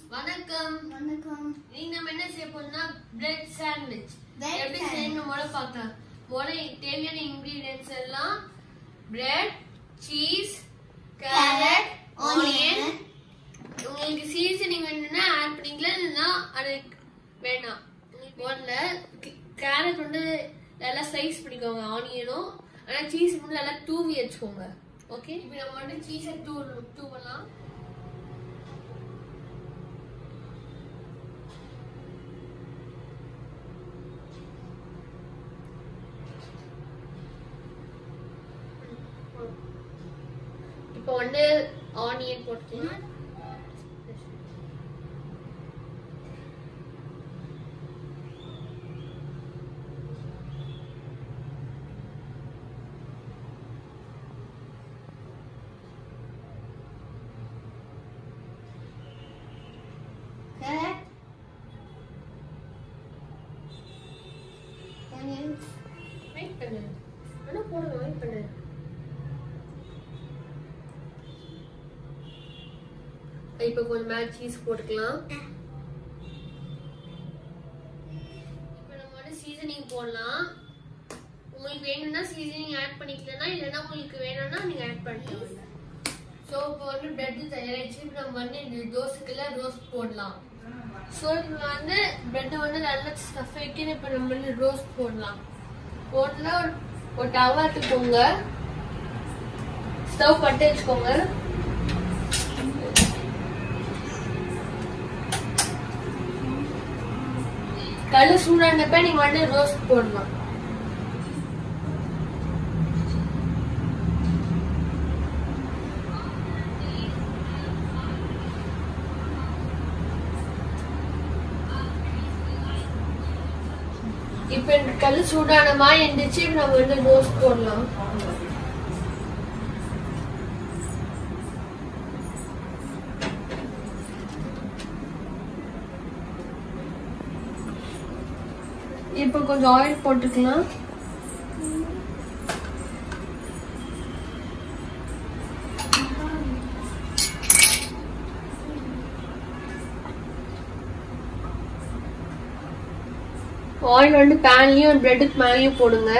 வணக்கம் வணக்கம் நீங்க நம்ம என்ன செய்ய போறோம்னா பிரெட் சாண்ட்விச் Bread எப்படி sandwich. செய்யணும் முதல்ல பார்க்கலாம் முதல்ல தேவையான இன்கிரீடியன்ஸ் எல்லாம் bread cheese carrot onion onion, உங்களுக்கு சீசனிங் வேணும்னா ஆட் பண்ணிக்கலாம் இல்லைன்னா அது வேணாம் முதல்ல கேரட் வந்து நல்லா ஸ்லைஸ் பண்ணிக்கோங்க ஆனியனும் ஆனால் சீஸ் வந்து நல்லா தூவி வச்சுக்கோங்க ஓகே இப்போ நம்ம வந்து சீஸை தூ தூவலாம் இப்போ வந்து ஆனியன் போட்டுக்கலாம் carrot, onions, வெயிட் பண்ணு ஆனா போடுங்க வெயிட் பண்ணு இப்போ கொஞ்சம் மேல சீஸ் போட்டுக்கலாம் இப்போ நம்ம வந்து சீசனிங் போடலாம் உங்களுக்கு வேணும்னா சீசனிங் ஆட் பண்ணிக்கலாம் இல்லைன்னா உங்களுக்கு வேணும்னா நீங்க ஆட் பண்ணிக்கலாம் ஸோ இப்போ வந்து பிரெட் தயாரிச்சு இப்போ நம்ம வந்து இந்த தோசைக்கெல்லாம் ரோஸ்ட் போடலாம் ஸோ இப்போ வந்து பிரெட்டை வந்து நல்லா ஸ்டஃப் வைக்கணும் இப்போ நம்ம வந்து ரோஸ்ட் போடலாம் போட்டுல ஒரு ஒரு டவா எடுத்துக்கோங்க ஸ்டவ் பட்டு வச்சுக்கோங்க கல்லு சூடானப்ப நீங்க வந்து ரோஸ்ட் போடலாம் இப்ப இந்த கல்லு சூடான மாதிரி இருந்துச்சு இப்ப நம்ம வந்து ரோஸ்ட் போடலாம் இப்ப கொஞ்சம் ஆயில் போட்டுக்கலாம் ஆயில் வந்து பேன்லயும் பிரெட்டுக்கு மேலேயும் போடுங்க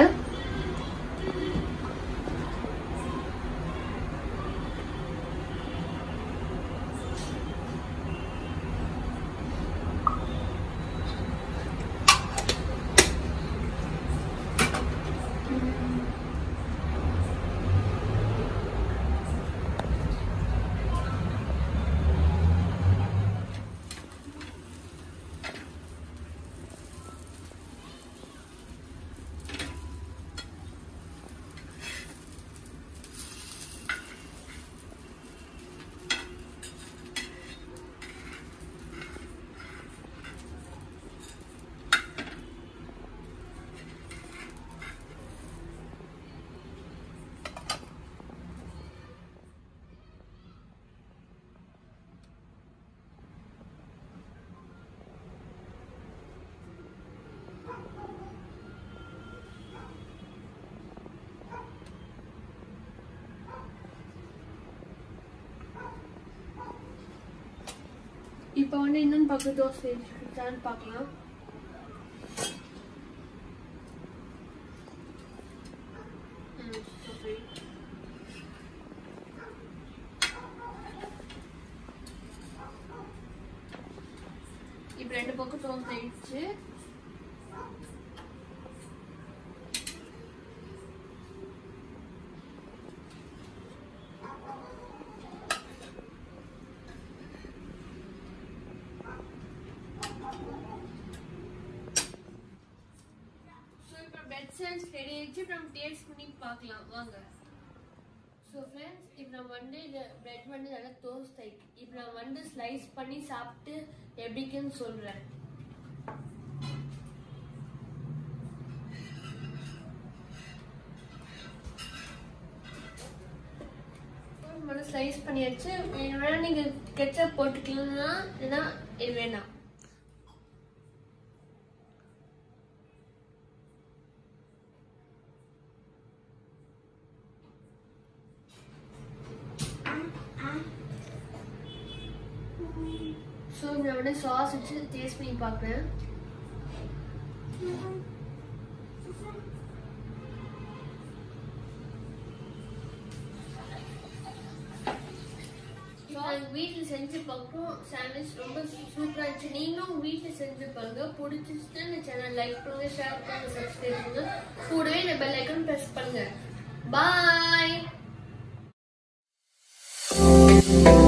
இப்போ வந்து இன்னும் பக்கம் தோசை இருக்கான்னு பார்க்கலாம் ம், சரி. இப்போ ரெண்டு பக்கம் தோசை ஆயிடுச்சு ஸோ இப்போ பெட் செல்ஸ் ரெடி ஆயிடுச்சு இப்போ நம்ம டேஸ்ட் பண்ணி பார்க்கலாம் வாங்க ஸோ ஃப்ரெண்ட்ஸ் இப்போ நம்ம வந்து இந்த பிரெட் வந்து நல்லா டோஸ்ட் ஆயிடுச்சு இப்போ நான் வந்து ஸ்லைஸ் பண்ணி சாப்பிட்டு எப்படிக்குன்னு சொல்கிறேன் நம்ம ஸ்லைஸ் பண்ணியாச்சு வேணும்னா நீங்கள் கெச்சப் போட்டுக்கலன்னா இல்லைன்னா இது வேணாம் ஸோ நான் வந்து சாஸ் வச்சு டேஸ்ட் பண்ணி பார்க்குறேன் நாங்கள் வீட்டில் செஞ்சு பார்க்குறோம் சாண்ட்விச் ரொம்ப சூப்பராக இருந்துச்சு நீங்களும் வீட்டில் செஞ்சு பாருங்க பிடிச்சிச்சுன்னா இந்த சேனல் லைக் பண்ணுங்க ஷேர் பண்ணுங்க சப்ஸ்கிரைப் பண்ணுங்க கூடவே இந்த பெல் ஐக்கன் ப்ரெஸ் பண்ணுங்க பாய்